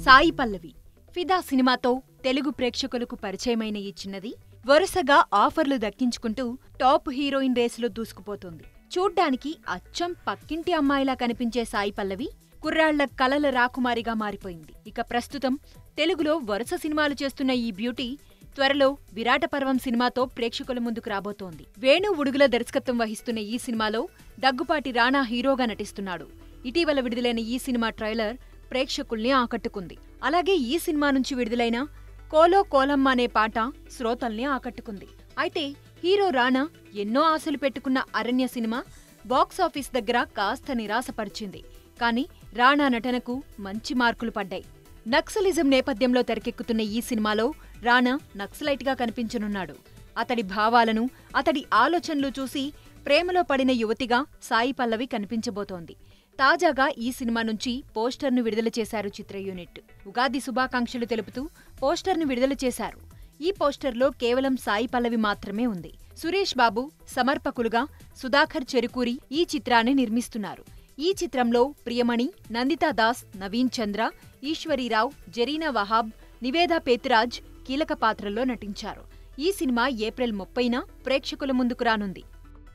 సాయి పల్లవి ఫిదా సినిమాతో తెలుగు ప్రేక్షకులకు పరిచయమైన ఈ చిన్నది వరుసగా ఆఫర్లు దక్కించుకుంటూ టాప్ హీరోయిన్ రేసులో దూసుకుపోతోంది చూడ్డానికి అచ్చం పక్కింటి అమ్మాయిలా కనిపించే సాయి పల్లవి కుర్రాళ్ల కలల రాకుమారిగా మారిపోయింది ఇక ప్రస్తుతం తెలుగులో వరుస సినిమాలు చేస్తున్న ఈ బ్యూటీ త్వరలో విరాట పర్వం సినిమాతో ప్రేక్షకుల ముందుకు రాబోతోంది వేణు ఉడుగుల దర్శకత్వం వహిస్తున్న ఈ సినిమాలో దగ్గుపాటి రాణా హీరోగా నటిస్తున్నాడు ఇటీవల విడుదలైన ఈ సినిమా ట్రైలర్ ప్రేక్షకుల్ని ఆకట్టుకుంది అలాగే ఈ సినిమా నుంచి విడుదలైన కోలో కోలమ్మ అనే పాట శ్రోతల్ని ఆకట్టుకుంది అయితే హీరో రాణా ఎన్నో ఆశలు పెట్టుకున్న అరణ్య సినిమా బాక్సాఫీస్ దగ్గర కాస్త నిరాశపరిచింది కానీ రాణా నటనకు మంచి మార్కులు పడ్డాయి నక్సలిజం నేపథ్యంలో తెరకెక్కుతున్న ఈ సినిమాలో రాణా నక్సలైట్గా కనిపించనున్నాడు అతడి భావాలను అతడి ఆలోచనలు చూసి ప్రేమలో పడిన యువతిగా సాయి పల్లవి కనిపించబోతోంది తాజాగా ఈ సినిమా నుంచి పోస్టర్ను విడుదల చేశారు చిత్ర యూనిట్ ఉగాది శుభాకాంక్షలు తెలుపుతూ పోస్టర్ను విడుదల చేశారు ఈ పోస్టర్లో కేవలం సాయి పల్లవి మాత్రమే ఉంది సురేష్ బాబు సమర్పకులుగా సుధాకర్ చెరుకూరి ఈ చిత్రాన్ని నిర్మిస్తున్నారు ఈ చిత్రంలో ప్రియమణి నందితా దాస్ నవీన్ చంద్ర ఈశ్వరీరావు జరీనా వహాబ్ నివేదా పేతురాజ్ కీలక పాత్రల్లో నటించారు ఈ సినిమా ఏప్రిల్ ముప్పైన ప్రేక్షకుల ముందుకు రానుంది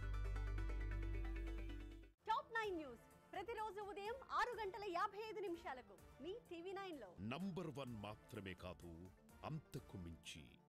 టాప్ నైన్ న్యూస్ ప్రతిరోజు ఉదయం ఆరు గంటల యాభై ఐదు నిమిషాలకు మీ టీవీ నైన్ లో నంబర్ వన్ మాత్రమే కాదు అంతకు మించి